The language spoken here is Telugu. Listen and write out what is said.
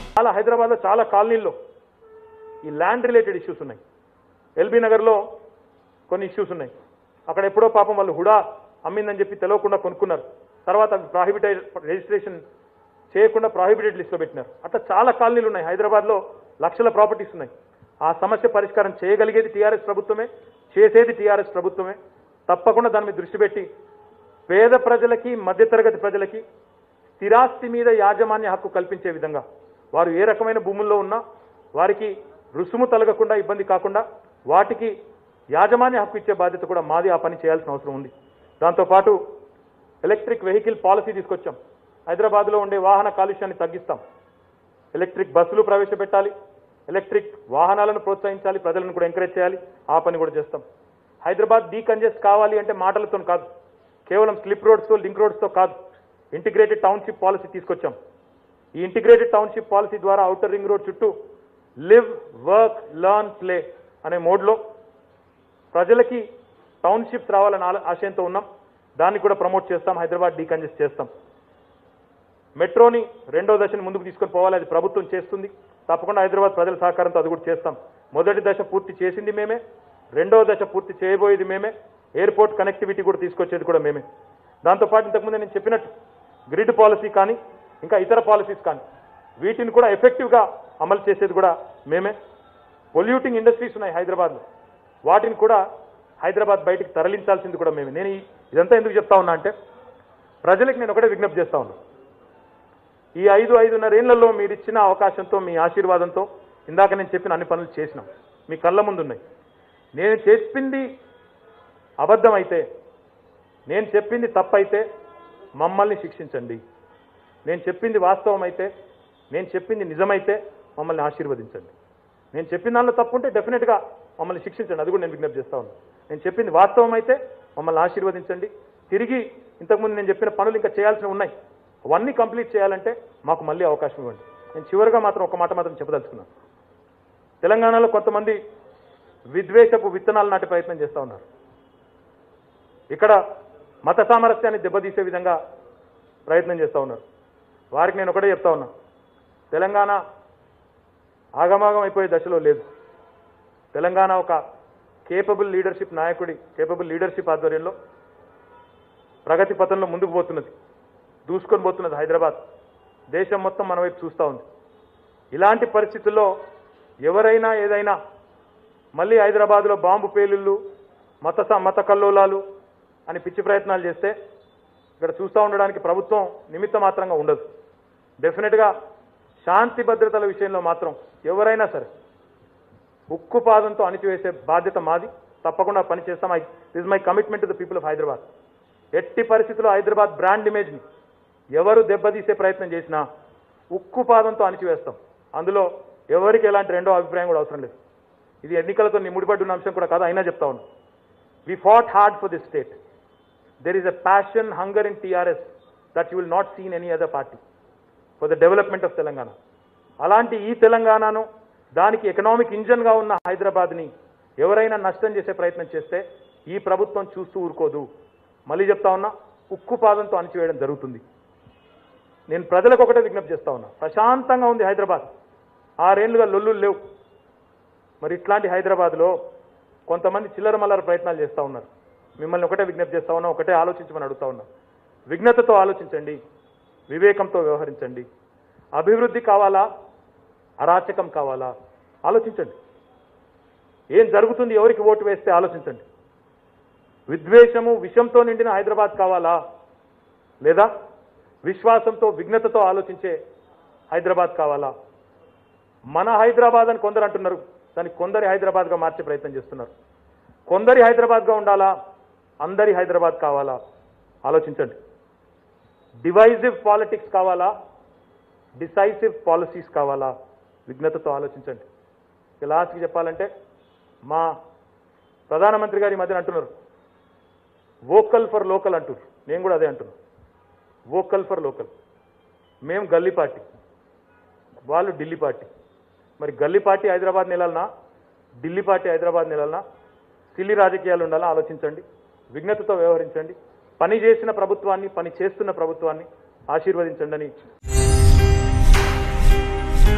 చాలా హైదరాబాద్లో చాలా కాలనీల్లో ఈ ల్యాండ్ రిలేటెడ్ ఇష్యూస్ ఉన్నాయి ఎల్బీ నగర్లో కొన్ని ఇష్యూస్ ఉన్నాయి అక్కడ ఎప్పుడో పాపం వాళ్ళు హుడా అమ్మిందని చెప్పి తెలియకుండా కొనుక్కున్నారు తర్వాత అవి ప్రాహిబిటెడ్ రిజిస్ట్రేషన్ చేయకుండా ప్రాహిబిటెడ్ లిస్ట్లో పెట్టినారు అట్లా చాలా కాలనీలు ఉన్నాయి హైదరాబాద్లో లక్షల ప్రాపర్టీస్ ఉన్నాయి ఆ సమస్య పరిష్కారం చేయగలిగేది టీఆర్ఎస్ ప్రభుత్వమే చేసేది టీఆర్ఎస్ ప్రభుత్వమే తప్పకుండా దాని మీద దృష్టి పెట్టి పేద ప్రజలకి మధ్యతరగతి ప్రజలకి స్థిరాస్తి మీద యాజమాన్య హక్కు కల్పించే విధంగా వారు ఏ రకమైన భూముల్లో ఉన్నా వారికి రుసుము తలగకుండా ఇబ్బంది కాకుండా వాటికి యాజమాన్య హక్కు ఇచ్చే బాధ్యత కూడా మాది ఆ పని చేయాల్సిన అవసరం ఉంది దాంతోపాటు ఎలక్ట్రిక్ వెహికల్ పాలసీ తీసుకొచ్చాం హైదరాబాద్లో ఉండే వాహన కాలుష్యాన్ని తగ్గిస్తాం ఎలక్ట్రిక్ బస్సులు ప్రవేశపెట్టాలి ఎలక్ట్రిక్ వాహనాలను ప్రోత్సహించాలి ప్రజలను కూడా ఎంకరేజ్ చేయాలి ఆ పని కూడా చేస్తాం హైదరాబాద్ డీకంజెస్ట్ కావాలి అంటే మాటలతో కాదు కేవలం స్లిప్ రోడ్స్తో లింక్ రోడ్స్తో కాదు ఇంటిగ్రేటెడ్ టౌన్షిప్ పాలసీ తీసుకొచ్చాం ఈ ఇంటిగ్రేటెడ్ టౌన్షిప్ పాలసీ ద్వారా అవుటర్ రింగ్ రోడ్ చుట్టూ లివ్ వర్క్ లర్న్ ప్లే అనే మోడ్లో ప్రజలకి టౌన్షిప్స్ రావాలని ఆల- ఆశయంతో ఉన్నాం దాన్ని కూడా ప్రమోట్ చేస్తాం హైదరాబాద్ డీకంజెస్ట్ చేస్తాం మెట్రోని రెండో దశను ముందుకు తీసుకొని పోవాలి అది ప్రభుత్వం చేస్తుంది తప్పకుండా హైదరాబాద్ ప్రజల సహకారంతో అది కూడా చేస్తాం మొదటి దశ పూర్తి చేసింది మేమే రెండో దశ పూర్తి చేయబోయేది మేమే ఎయిర్పోర్ట్ కనెక్టివిటీ కూడా తీసుకొచ్చేది కూడా మేమే దాంతోపాటు ఇంతకుముందు నేను చెప్పినట్టు గ్రిడ్ పాలసీ కానీ ఇంకా ఇతర పాలసీస్ కానీ వీటిని కూడా ఎఫెక్టివ్గా అమలు చేసేది కూడా మేమే పొల్యూటింగ్ ఇండస్ట్రీస్ ఉన్నాయి హైదరాబాద్లో వాటిని కూడా హైదరాబాద్ బయటికి తరలించాల్సింది కూడా మేమే నేను ఈ- ఇదంతా ఎందుకు చెప్తా ఉన్నా అంటే ప్రజలకు నేను ఒకటే విజ్ఞప్తి చేస్తా ఉన్నా ఈ ఐదు ఐదున్నర ఏళ్లలో మీరు ఇచ్చిన అవకాశంతో మీ ఆశీర్వాదంతో ఇందాక నేను చెప్పిన అన్ని పనులు చేసినాం మీ కళ్ళ ముందు ఉన్నాయి నేను చెప్పింది అబద్ధమైతే నేను చెప్పింది తప్పైతే మమ్మల్ని శిక్షించండి నేను చెప్పింది వాస్తవం అయితే నేను చెప్పింది నిజమైతే మమ్మల్ని ఆశీర్వదించండి నేను చెప్పిన దానిలో తప్పు ఉంటే డెఫినెట్గా మమ్మల్ని శిక్షించండి అది కూడా నేను విజ్ఞప్తి చేస్తా ఉన్నాను నేను చెప్పింది వాస్తవం అయితే మమ్మల్ని ఆశీర్వదించండి తిరిగి ఇంతకుముందు నేను చెప్పిన పనులు ఇంకా చేయాల్సినవి ఉన్నాయి అవన్నీ కంప్లీట్ చేయాలంటే మాకు మళ్ళీ అవకాశం ఇవ్వండి నేను చివరిగా మాత్రం ఒక మాట మాత్రం చెప్పదలుచుకున్నాను తెలంగాణలో కొంతమంది విద్వేషపు విత్తనాలు నాటే ప్రయత్నం చేస్తూ ఉన్నారు ఇక్కడ మత సామరస్యాన్ని దెబ్బతీసే విధంగా ప్రయత్నం చేస్తూ ఉన్నారు వారికి నేను ఒకటే చెప్తా ఉన్నా తెలంగాణ ఆగమాగం అయిపోయే దశలో లేదు తెలంగాణ ఒక కేపబుల్ లీడర్షిప్ నాయకుడి కేపబుల్ లీడర్షిప్ ఆధ్వర్యంలో ప్రగతి పథంలో ముందుకు పోతున్నది దూసుకొని పోతున్నది హైదరాబాద్ దేశం మొత్తం మన వైపు చూస్తూ ఉంది ఇలాంటి పరిస్థితుల్లో ఎవరైనా ఏదైనా మళ్ళీ హైదరాబాద్లో బాంబు పేలుళ్ళు మత స- మత కల్లోలాలు అని పిచ్చి ప్రయత్నాలు చేస్తే ఇక్కడ చూస్తూ ఉండడానికి ప్రభుత్వం నిమిత్త మాత్రంగా ఉండదు డెఫినెట్గా శాంతి భద్రతల విషయంలో మాత్రం ఎవరైనా సరే ఉక్కు పాదంతో అణిచివేసే బాధ్యత మాది తప్పకుండా పని చేస్తాం I this my commitment to the people of Hyderabad ఎట్టి పరిస్థితుల్లో హైదరాబాద్ బ్రాండ్ ఇమేజ్ని ఎవరు దెబ్బతీసే ప్రయత్నం చేసినా ఉక్కు పాదంతో అణిచివేస్తాం అందులో ఎవరికి ఎలాంటి రెండో అభిప్రాయం కూడా అవసరం లేదు ఇది ఎన్నికలతో ముడిపడి ఉన్న అంశం కూడా కాదు అయినా చెప్తా ఉన్నాను we fought hard for this state there is a passion hunger in TRS that you will not seen any other party for the development of Telangana అలాంటి ఈ తెలంగాణను దానికి ఎకనామిక్ ఇంజన్గా ఉన్న హైదరాబాద్ని ఎవరైనా నష్టం చేసే ప్రయత్నం చేస్తే ఈ ప్రభుత్వం చూస్తూ ఊరుకోదు మళ్ళీ చెప్తా ఉన్నా ఉక్కు పాదంతో అణిచివేయడం జరుగుతుంది నేను ప్రజలకు ఒకటే విజ్ఞప్తి చేస్తా ఉన్నా ప్రశాంతంగా ఉంది హైదరాబాద్ ఆరేళ్లుగా లొల్లులు లేవు మరి ఇట్లాంటి హైదరాబాద్లో కొంతమంది చిల్లర మల్లర ప్రయత్నాలు చేస్తూ ఉన్నారు మిమ్మల్ని ఒకటే విజ్ఞప్తి చేస్తా ఉన్నా ఒకటే ఆలోచించమని అడుగుతా ఉన్నా విఘ్నతతో ఆలోచించండి వివేకంతో వ్యవహరించండి అభివృద్ధి కావాలా అరాచకం కావాలా ఆలోచించండి ఏం జరుగుతుంది ఎవరికి ఓటు వేస్తే ఆలోచించండి విద్వేషము విషంతో నిండిన హైదరాబాద్ కావాలా లేదా విశ్వాసంతో విఘ్నతతో ఆలోచించే హైదరాబాద్ కావాలా మన హైదరాబాద్ అని కొందరు అంటున్నారు దాన్ని కొందరి హైదరాబాద్గా మార్చే ప్రయత్నం చేస్తున్నారు కొందరి హైదరాబాద్గా ఉండాలా అందరి హైదరాబాద్ కావాలా ఆలోచించండి డివైజివ్ పాలిటిక్స్ కావాలా డిసైసివ్ పాలసీస్ కావాలా విఘ్నతతో ఆలోచించండి ఇక లాస్ట్కి చెప్పాలంటే మా ప్రధానమంత్రి గారు ఈ మధ్యన అంటున్నారు వోకల్ ఫర్ లోకల్ అంటున్నారు నేను కూడా అదే అంటున్నాను వోకల్ ఫర్ లోకల్ మేము గల్లీ పార్టీ వాళ్ళు ఢిల్లీ పార్టీ మరి గల్లీ పార్టీ హైదరాబాద్ నెలలనా ఢిల్లీ పార్టీ హైదరాబాద్ నెలలనా సిల్లి రాజకీయాలు ఉండాలా ఆలోచించండి విఘ్నతతో వ్యవహరించండి పని చేసిన ప్రభుత్వాన్ని పని చేస్తున్న ప్రభుత్వాన్ని ఆశీర్వదించండి అని